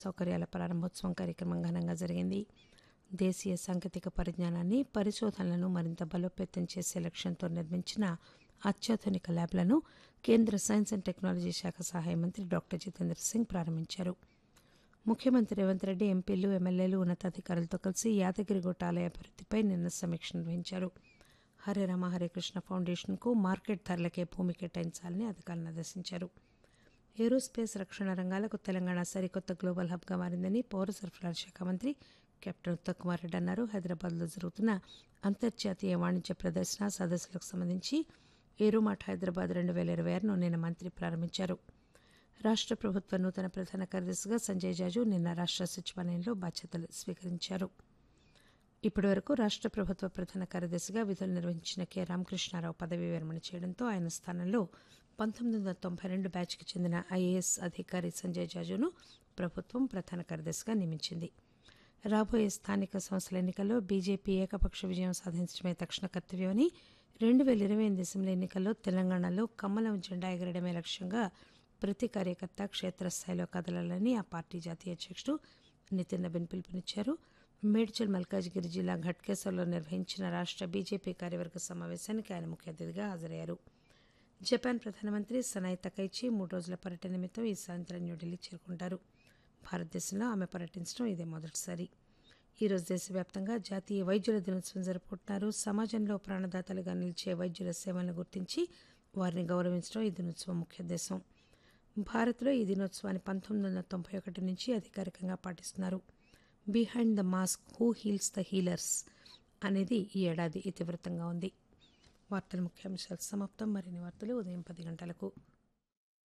సౌకర్యాల ప్రారంభోత్సవం కార్యక్రమం ఘనంగా జరిగింది దేశీయ సాంకేతిక పరిజ్ఞానాన్ని పరిశోధనలను మరింత బలోపేతం చేసే లక్ష్యంతో నిర్మించిన అత్యాధునిక ల్యాబ్లను కేంద్ర సైన్స్ అండ్ టెక్నాలజీ శాఖ సహాయ మంత్రి డాక్టర్ జితేంద్ర సింగ్ ప్రారంభించారు ముఖ్యమంత్రి రేవంత్ రెడ్డి ఎంపీలు ఎమ్మెల్యేలు ఉన్నతాధికారులతో కలిసి యాదగిరిగుట్ట ఆలయ అభివృద్దిపై నిన్న సమీక్ష నిర్వహించారు హరే రామ హరే కృష్ణ ఫౌండేషన్కు మార్కెట్ ధరలకే భూమి కేటాయించాలని అధికారులను ఆదేశించారు ఏరోస్పేస్ రక్షణ రంగాలకు తెలంగాణ సరికొత్త గ్లోబల్ హబ్గా మారిందని పౌర సరఫరాల శాఖ మంత్రి కెప్టెన్ ఉత్తమ్ కుమార్ రెడ్డి అన్నారు హైదరాబాద్లో జరుగుతున్న అంతర్జాతీయ వాణిజ్య ప్రదర్శన సదస్సులకు సంబంధించి ఏరోమాట్ హైదరాబాద్ రెండు వేల ఇరవై ఆరును నిన్న మంత్రి ప్రారంభించారు రాష్ట్ర ప్రభుత్వ నూతన ప్రధాన కార్యదర్శిగా సంజయ్ జాజు నిన్న రాష్ట్ర సచివాలయంలో బాధ్యతలు స్వీకరించారు ఇప్పటి వరకు రాష్ట్ర ప్రభుత్వ ప్రధాన కార్యదర్శిగా విధులు నిర్వహించిన కె రామకృష్ణారావు పదవీ విరమణ చేయడంతో ఆయన స్థానంలో పంతొమ్మిది వందల తొంభై రెండు బ్యాచ్కి చెందిన ఐఏఎస్ అధికారి సంజయ్ జాజును ప్రభుత్వం ప్రధాన కార్యదర్శిగా నియమించింది రాబోయే స్థానిక సంస్థల ఎన్నికల్లో బీజేపీ ఏకపక్ష విజయం సాధించడమే తక్షణ కర్తవ్యమని రెండు వేల ఇరవై ఎనిమిది అసెంబ్లీ ఎన్నికల్లో తెలంగాణలో కమలం జెండా ఎగరడమే లక్ష్యంగా ప్రతి కార్యకర్త క్షేత్రస్థాయిలో కదలాలని ఆ పార్టీ జాతీయ అధ్యక్షుడు నితిన్ నబీన్ పిలుపునిచ్చారు మేడ్చల్ మల్కాజ్గిరి జిల్లా ఘట్కేసర్లో నిర్వహించిన రాష్ట్ర బీజేపీ కార్యవర్గ సమావేశానికి ఆయన ముఖ్య అతిథిగా హాజరయ్యారు జపాన్ ప్రధానమంత్రి సనాయ్ తకైచి మూడు రోజుల పర్యటన నిమిత్తం ఈ సాయంత్రం న్యూఢిల్లీ చేరుకుంటారు భారతదేశంలో ఆమె పర్యటించడం ఇదే మొదటిసారి ఈరోజు దేశవ్యాప్తంగా జాతీయ వైద్యుల దినోత్సవం జరుపుకుంటున్నారు సమాజంలో ప్రాణదాతలుగా నిలిచే వైద్యుల సేవలను గుర్తించి వారిని గౌరవించడం ఈ దినోత్సవం ముఖ్య ఉద్దేశం భారత్లో ఈ దినోత్సవాన్ని పంతొమ్మిది వందల తొంభై ఒకటి నుంచి అధికారికంగా పాటిస్తున్నారు behind the mask who heals the healers అనేది ఈ ఏడాది ఇతివృత్తంగా ఉంది వార్తల ముఖ్యాంశాలు సమాప్తం మరిన్ని వార్తలు ఉదయం పది గంటలకు